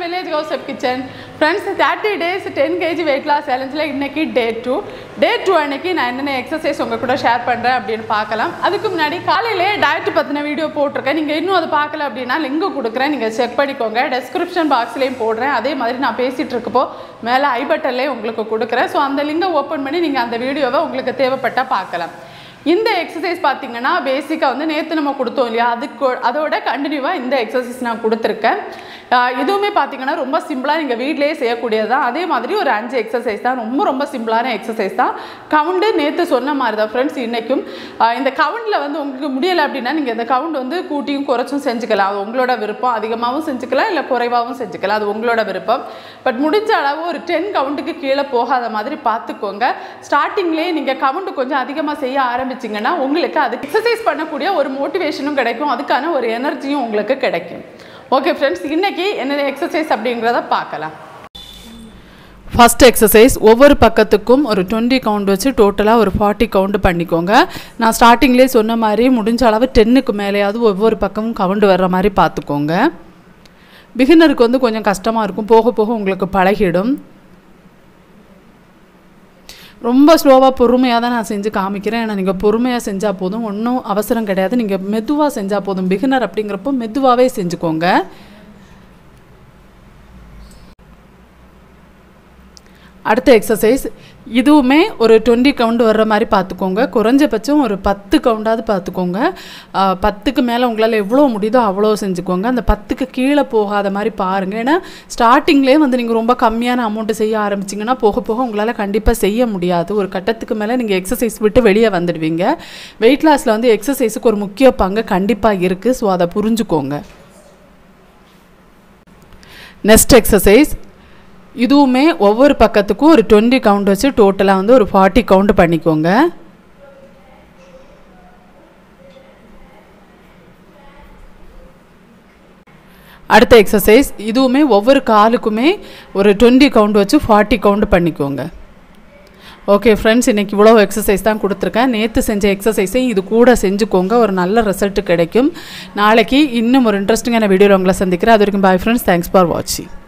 village கௌசப் kitchen friends thirty days ten KG weight loss சேலஞ்சில் இன்னைக்கு டே டூ டே two அன்னைக்கு நான் என்னென்ன எக்ஸசைஸ் உங்கள் கூட ஷேர் பண்ணுறேன் அப்படின்னு பார்க்கலாம் அதுக்கு முன்னாடி காலையிலே டயட் பற்றின வீடியோ போட்டிருக்கேன் நீங்கள் இன்னும் அதை பார்க்கல அப்படின்னா லிங்க் கொடுக்குறேன் நீங்கள் செக் பண்ணிக்கோங்க டெஸ்கிரிப்ஷன் பாக்ஸ்லேயும் போடுறேன் அதே மாதிரி நான் பேசிகிட்டு இருக்கப்போ மேலே ஐ பட்டன்லேயே உங்களுக்கு கொடுக்குறேன் ஸோ அந்த லிங்கை ஓப்பன் பண்ணி நீங்கள் அந்த வீடியோவை உங்களுக்கு தேவைப்பட்டால் பார்க்கலாம் இந்த எக்ஸசைஸ் பார்த்தீங்கன்னா பேசிக்காக வந்து நேற்று நம்ம கொடுத்தோம் இல்லையா அதுக்கு அதோட கண்டினியூவாக இந்த எக்ஸசைஸ் நான் கொடுத்துருக்கேன் ஆஹ் இதுவுமே பார்த்தீங்கன்னா ரொம்ப சிம்பிளாக நீங்கள் வீட்டிலேயே செய்யக்கூடியது தான் அதே மாதிரி ஒரு அஞ்சு எக்ஸசைஸ் தான் ரொம்ப ரொம்ப சிம்பிளான எக்ஸசைஸ் தான் கவுண்டு நேற்று சொன்ன மாதிரி தான் ஃப்ரெண்ட்ஸ் இன்றைக்கும் ஆஹ் இந்த கவுண்டில் வந்து உங்களுக்கு முடியலை அப்படின்னா நீங்கள் இந்த கவுண்ட் வந்து கூட்டியும் குறைச்சும் செஞ்சுக்கலாம் அது உங்களோட விருப்பம் அதிகமாகவும் செஞ்சுக்கலாம் இல்லை குறைவாகவும் செஞ்சுக்கலாம் அது உங்களோட விருப்பம் பட் முடிஞ்ச அளவு ஒரு டென் கவுண்டுக்கு கீழே போகாத மாதிரி பார்த்துக்கோங்க ஸ்டார்டிங்லேயே நீங்கள் கவுண்டு கொஞ்சம் அதிகமாக செய்ய ஆரம்பிச்சிங்கன்னா உங்களுக்கு அதுக்கு எக்ஸசைஸ் பண்ணக்கூடிய ஒரு மோட்டிவேஷனும் கிடைக்கும் அதுக்கான ஒரு எனர்ஜியும் உங்களுக்கு கிடைக்கும் ஓகே ஃப்ரெண்ட்ஸ் இன்னைக்கு என்னென்ன எக்ஸசைஸ் அப்படிங்கிறத பார்க்கலாம் ஃபஸ்ட் எக்ஸசைஸ் ஒவ்வொரு பக்கத்துக்கும் ஒரு டுவெண்ட்டி கவுண்ட் வச்சு டோட்டலாக ஒரு ஃபார்ட்டி கவுண்ட் பண்ணிக்கோங்க நான் ஸ்டார்டிங்லேயே சொன்ன மாதிரி முடிஞ்ச அளவு டென்னுக்கு மேலேயாவது ஒவ்வொரு பக்கமும் கவுண்டு வர்ற மாதிரி பார்த்துக்கோங்க பிகினருக்கு வந்து கொஞ்சம் கஷ்டமாக இருக்கும் போக போக உங்களுக்கு பழகிடும் ரொம்ப ஸ்லோவாக பொறுமையாக தான் நான் செஞ்சு காமிக்கிறேன் ஏன்னா நீங்கள் பொறுமையாக செஞ்சால் போதும் ஒன்றும் அவசரம் கிடையாது நீங்கள் மெதுவாக செஞ்சால் போதும் பிகினர் அப்படிங்கிறப்போ மெதுவாகவே செஞ்சுக்கோங்க அடுத்த எக்ஸசைஸ் இதுவுமே ஒரு டுவெண்ட்டி கவுண்ட் வர்ற மாதிரி பார்த்துக்கோங்க குறைஞ்சபட்சம் ஒரு பத்து கவுண்டாவது பார்த்துக்கோங்க ஆஹ் பத்துக்கு மேலே உங்களால் எவ்வளோ முடியுதோ அவ்வளோ செஞ்சுக்கோங்க அந்த பத்துக்கு கீழே போகாத மாதிரி பாருங்கள் ஏன்னா ஸ்டார்டிங்லேயே வந்து நீங்கள் ரொம்ப கம்மியான அமௌண்ட்டு செய்ய ஆரம்பிச்சிங்கன்னா போக போக உங்களால் கண்டிப்பாக செய்ய முடியாது ஒரு கட்டத்துக்கு மேலே நீங்கள் எக்ஸசைஸ் விட்டு வெளியே வந்துடுவீங்க வெயிட் லாஸில் வந்து எக்ஸசைஸுக்கு ஒரு முக்கிய பங்கு கண்டிப்பாக இருக்குது ஸோ அதை புரிஞ்சுக்கோங்க நெக்ஸ்ட் எக்ஸசைஸ் இதுவுமே ஒவ்வொரு பக்கத்துக்கும் ஒரு டுவெண்ட்டி கவுண்ட் வச்சு டோட்டலாக வந்து ஒரு ஃபார்ட்டி கவுண்ட் பண்ணிக்கோங்க அடுத்த எக்ஸசைஸ் இதுவுமே ஒவ்வொரு காலுக்குமே ஒரு டுவெண்ட்டி கவுண்ட் வச்சு ஃபார்ட்டி கவுண்ட் பண்ணிக்கோங்க ஓகே ஃப்ரெண்ட்ஸ் இன்றைக்கி இவ்வளோ எக்ஸசைஸ் தான் கொடுத்துருக்கேன் நேற்று செஞ்ச எக்ஸசைஸையும் இது கூட செஞ்சுக்கோங்க ஒரு நல்ல ரிசல்ட் கிடைக்கும் நாளைக்கு இன்னும் ஒரு இன்ட்ரெஸ்டிங்கான வீடியோவில் உங்களை சந்திக்கிறேன் அது வரைக்கும் பாய் ஃப்ரெண்ட்ஸ் தேங்க்ஸ் ஃபார் வாட்சிங்